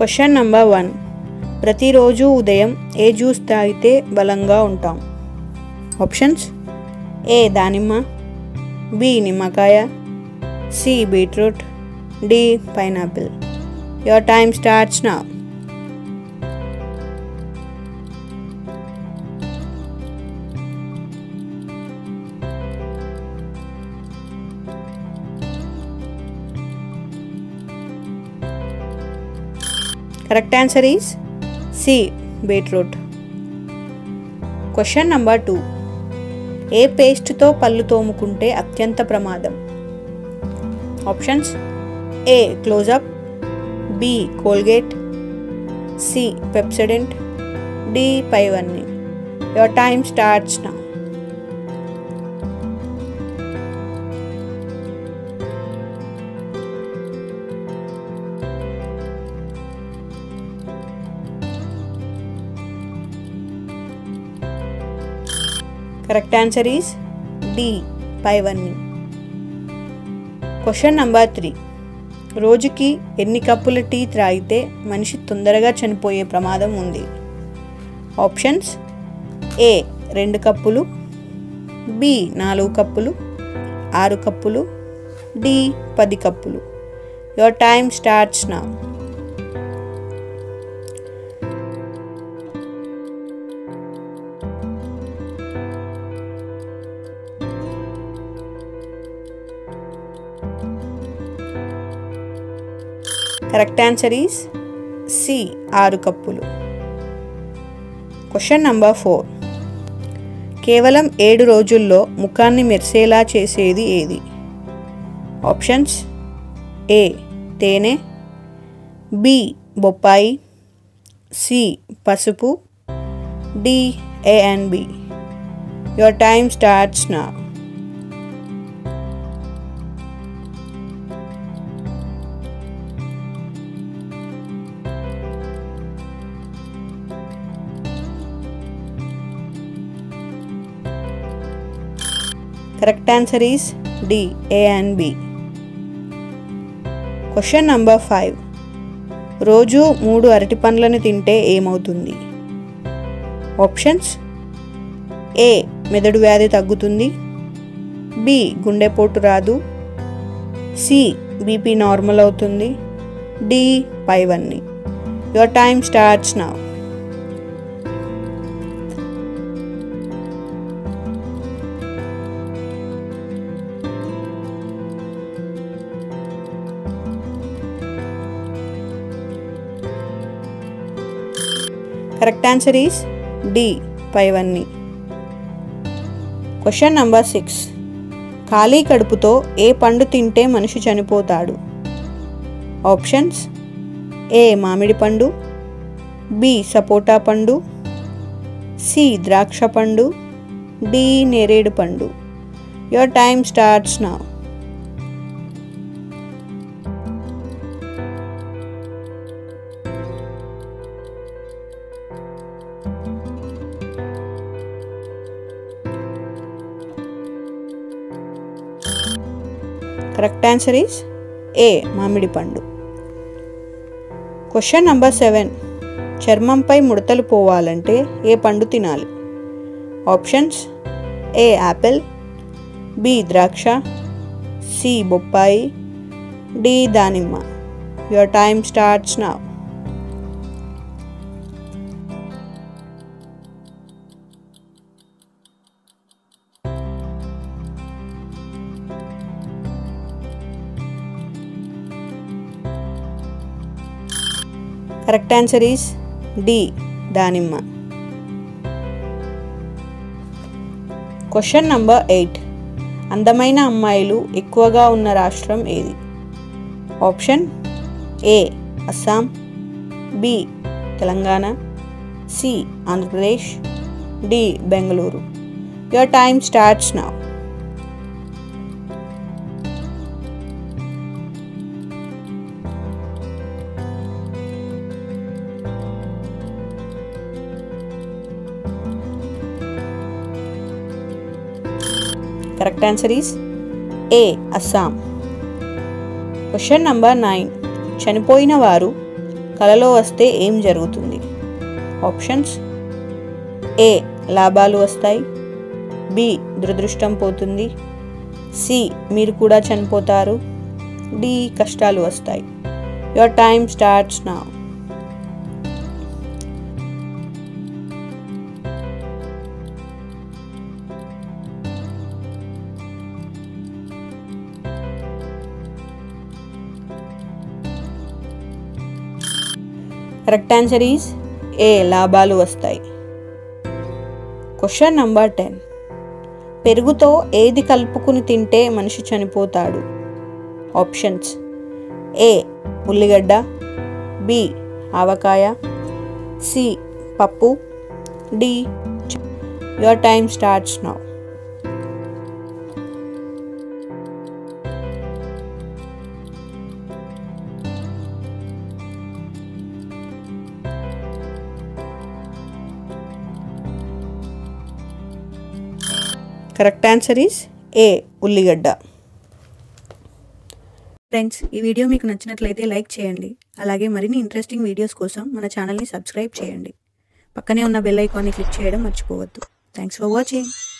question number one ప్రతిరోజు ఉదయం ఏ juice తాగితే బలంగా ఉంటాం ఆప్షన్స్ ఏ దానిమ్మ బి నిమ్మకాయ C beetroot D pineapple your time starts now correct answer is C beetroot question number two A పేస్ట్తో పళ్ళు తోముకుంటే అత్యంత ప్రమాదం options A Closeup B Colgate C Pepsodent D పైవన్నీ your time starts now correct answer is D పైవన్నీ question number three రోజుకి ఎన్ని కప్పుల టీ త్రాగితే మనిషి తొందరగా చనిపోయే ప్రమాదం ఉంది ఆప్షన్స్ ఏ రెండు కప్పులు బి నాలుగు కప్పులు ఆరు కప్పులు డి పది కప్పులు your time starts now correct answer is C ఆరు కప్పులు క్వశ్చన్ నంబర్ ఫోర్ కేవలం ఏడు రోజుల్లో ముఖాన్ని మెరిసేలా చేసేది ఏది ఆప్షన్స్ ఏ తేనె బి బొప్పాయి సి పసుపు D A and B your time starts now correct answer is D A and B question number five రోజు మూడు అరటి పండ్లను తింటే ఏమవుతుంది ఆప్షన్స్ ఏ మెదడు వ్యాధి తగ్గుతుంది బి గుండెపోటు రాదు సి బీపీ నార్మల్ అవుతుంది డి పైవన్నీ your time starts now correct answer is D పైవన్నీ క్వశ్చన్ నంబర్ సిక్స్ ఖాళీ కడుపుతో ఏ పండు తింటే మనిషి చనిపోతాడు ఆప్షన్స్ ఏ మామిడి పండు బి సపోటా పండు సి ద్రాక్ష పండు డి నేరేడు పండు your time starts now correct answer is A మామిడి పండు క్వశ్చన్ నంబర్ సెవెన్ చర్మంపై ముడతలు పోవాలంటే ఏ పండు తినాలి ఆప్షన్స్ ఏ యాపిల్ బి ద్రాక్ష సి బొప్పాయి డి దానిమ్మ your time starts now correct answer is D దానిమ్మ క్వశ్చన్ నంబర్ ఎయిట్ అందమైన అమ్మాయిలు ఎక్కువగా ఉన్న రాష్ట్రం ఏది option A Assam B Telangana C Andhra Pradesh D Bengaluru your time starts now correct answer is A Assam question number nine చనిపోయిన వారు కలలో వస్తే ఏం జరుగుతుంది ఆప్షన్స్ ఏ లాభాలు వస్తాయి బి దురదృష్టం పోతుంది సి మీరు కూడా చనిపోతారు డి కష్టాలు వస్తాయి your time starts now correct answer is A లాభాలు వస్తాయి క్వశ్చన్ నంబర్ టెన్ పెరుగుతో ఏది కలుపుకుని తింటే మనిషి చనిపోతాడు ఆప్షన్స్ ఏ ఉల్లిగడ్డ బి ఆవకాయ సి పప్పు D your time starts now correct answer is A ఉల్లిగడ్డ ఫ్రెండ్స్ ఈ వీడియో మీకు నచ్చినట్లయితే లైక్ చేయండి అలాగే మరిన్ని ఇంట్రెస్టింగ్ వీడియోస్ కోసం మన ఛానల్ని సబ్స్క్రైబ్ చేయండి పక్కనే ఉన్న బెల్ ఐకాన్ని క్లిక్ చేయడం మర్చిపోవద్దు థ్యాంక్స్ ఫర్ వాచింగ్